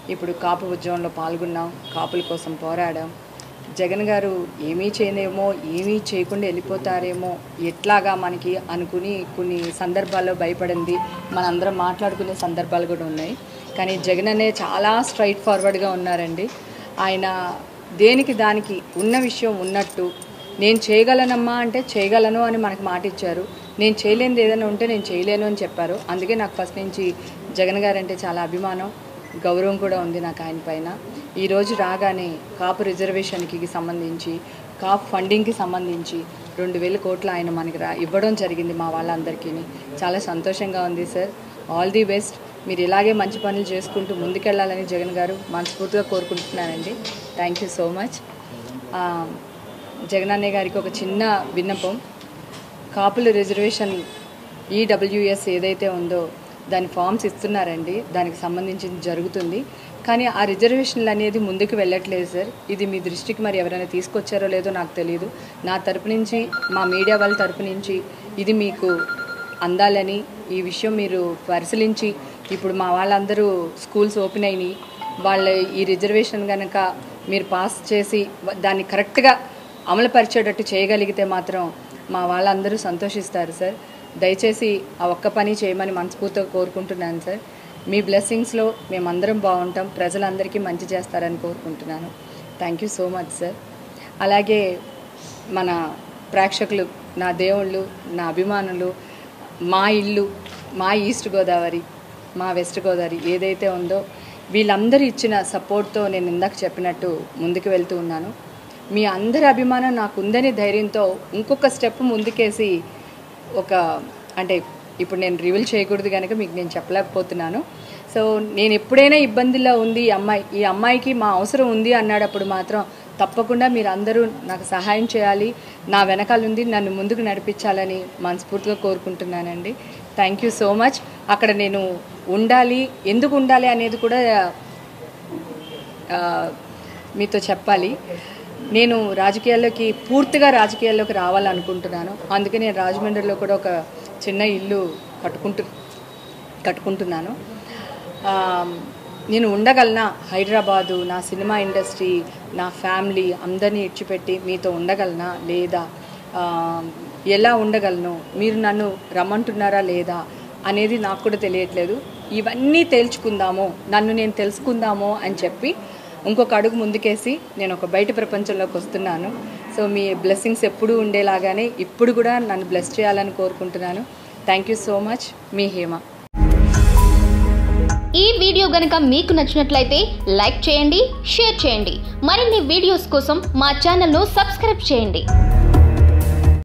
ఇప్పుడు కాపు ఉద్యమంలో పాల్గొన్నాం కాపుల కోసం పోరాడాం జగన్ గారు ఏమీ చేయనేమో ఏమీ చేయకుండా వెళ్ళిపోతారేమో ఎట్లాగా మనకి అనుకుని కొన్ని సందర్భాల్లో భయపడింది మనందరం మాట్లాడుకునే సందర్భాలు కూడా ఉన్నాయి కానీ జగన్ అనే చాలా స్ట్రైట్ ఫార్వర్డ్గా ఉన్నారండి ఆయన దేనికి దానికి ఉన్న విషయం ఉన్నట్టు నేను చేయగలనమ్మా అంటే చేయగలను అని మనకు మాట ఇచ్చారు నేను చేయలేనిది ఏదైనా ఉంటే నేను చేయలేను అని చెప్పారు అందుకే నాకు ఫస్ట్ నుంచి జగన్ గారు అంటే చాలా అభిమానం గౌరవం కూడా ఉంది నాకు ఆయన పైన ఈరోజు రాగానే కాపు రిజర్వేషన్కి సంబంధించి కాప్ ఫండింగ్కి సంబంధించి రెండు వేల కోట్లు ఆయన మనకి రా ఇవ్వడం జరిగింది మా వాళ్ళందరికీ చాలా సంతోషంగా ఉంది సార్ ఆల్ ది బెస్ట్ మీరు ఇలాగే మంచి పనులు చేసుకుంటూ ముందుకెళ్ళాలని జగన్ గారు మనస్ఫూర్తిగా కోరుకుంటున్నానండి thank you so much Jagan అన్నయ్య గారికి ఒక చిన్న విన్నపం కాపుల రిజర్వేషన్ ఈడబ్ల్యూఎస్ ఏదైతే ఉందో దాని ఫామ్స్ ఇస్తున్నారండి దానికి సంబంధించింది జరుగుతుంది కానీ ఆ రిజర్వేషన్లు అనేది ముందుకు వెళ్ళట్లేదు సార్ ఇది మీ దృష్టికి మరి ఎవరైనా తీసుకొచ్చారో లేదో నాకు తెలియదు నా తరపు నుంచి మా మీడియా వాళ్ళ తరపు నుంచి ఇది మీకు అందాలని ఈ విషయం మీరు పరిశీలించి ఇప్పుడు మా వాళ్ళందరూ స్కూల్స్ ఓపెన్ అయినాయి వాళ్ళ ఈ రిజర్వేషన్ కనుక మీరు పాస్ చేసి వ- దాన్ని కరెక్ట్గా అమలుపరిచేటట్టు చేయగలిగితే మాత్రం మా వాళ్ళందరూ సంతోషిస్తారు సార్ దయచేసి ఆ ఒక్క పని చేయమని మనస్ఫూర్తిగా కోరుకుంటున్నాను సార్ మీ బ్లెస్సింగ్స్లో మేమందరం బాగుంటాం ప్రజలందరికీ మంచి చేస్తారని కోరుకుంటున్నాను thank you so much sir అలాగే మన ప్రేక్షకులు నా దేవుళ్ళు నా అభిమానులు మా ఇల్లు మా ఈస్ట్ గోదావరి మా వెస్ట్ గోదావరి ఏదైతే ఉందో వీళ్ళందరూ ఇచ్చిన సపోర్ట్తో నేను ఇందాక చెప్పినట్టు ముందుకు వెళ్తూ ఉన్నాను మీ అందరి అభిమానం నాకు ఉందని ధైర్యంతో ఇంకొక స్టెప్ ముందుకేసి ఒక అంటే ఇప్పుడు నేను రివీల్ చేయకూడదు కనుక మీకు నేను చెప్పలేకపోతున్నాను సో నేను ఎప్పుడైనా ఇబ్బందిలో ఉంది ఈ అమ్మాయి ఈ అమ్మాయికి మా అవసరం ఉంది అన్నాడప్పుడు మాత్రం తప్పకుండా మీరు అందరూ నాకు సహాయం చేయాలి నా వెనకాల ఉంది నన్ను ముందుకు నడిపించాలని మనస్ఫూర్తిగా కోరుకుంటున్నానండి థ్యాంక్ యూ సో మచ్ అక్కడ నేను ఉండాలి ఎందుకు ఉండాలి అనేది కూడా ఆ, మీతో చెప్పాలి నేను రాజకీయాల్లోకి పూర్తిగా రాజకీయాల్లోకి రావాలనుకుంటున్నాను అందుకే నేను రాజమండ్రిలో కూడా ఒక చిన్న ఇల్లు కట్టుకుంటు కట్టుకుంటున్నాను ఆ, నేను ఉండగలనా హైదరాబాదు నా సినిమా ఇండస్ట్రీ నా ఫ్యామిలీ అందరినీ ఇచ్చిపెట్టి మీతో ఉండగలనా లేదా ఆ, ఎలా ఉండగలను మీరు నన్ను రమ్మంటున్నారా లేదా అనేది నాకు కూడా తెలియట్లేదు ఇవన్నీ తేల్చుకుందాము నన్ను నేను తెలుసుకుందాము అని చెప్పి ఇంకొక అడుగు ముందుకేసి నేను ఒక బయట ప్రపంచంలోకి వస్తున్నాను సో మీ బ్లెస్సింగ్స్ ఎప్పుడూ ఉండేలాగానే ఇప్పుడు కూడా నన్ను బ్లెస్ చేయాలని కోరుకుంటున్నాను థ్యాంక్ యూ సో మచ్ మీ హేమ ఈ వీడియో గనుక మీకు నచ్చినట్లయితే లైక్ చేయండి షేర్ చేయండి మరిన్ని వీడియోస్ కోసం మా ఛానల్ను సబ్స్క్రైబ్ చేయండి